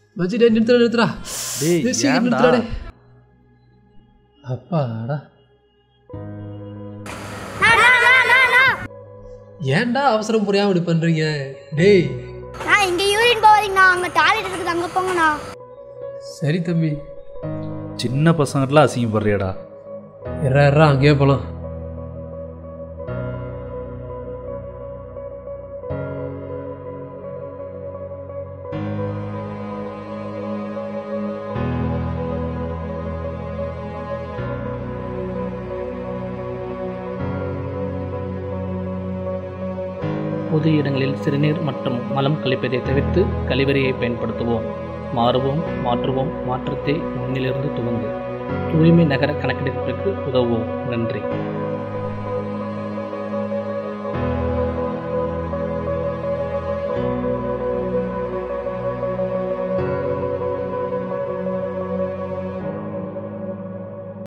மச்சி டேய் நிறுத்துறா நிறுத்துறா டேய் டேய், சீக்கிரம் ஏன்டா நிறுத்துறா டேய் அப்பாடா ஏன்டா அவசரம் புரியாம இப்படி பண்றீங்க டேய் நான் இங்க யூரின் போவாதீங்கண்ணா அங்க டாய்லெட் இருக்குது அங்க போங்கண்ணா சரி தம்பி சின்ன பசங்கட்டலாம் அசிங்கப்படுறியடா இறா இறா அங்கேயே போலாம் பொது இடங்களில் சிறுநீர் மற்றும் மலம் கழிப்பதை தவிர்த்து கழிவறையை பயன்படுத்துவோம் மாறுவோம் மாற்றுவோம் மாற்றத்தை முன்னிலிருந்து துவங்கு தூய்மை நகர கணக்கெடுப்பிற்கு உதவுவோம் நன்றி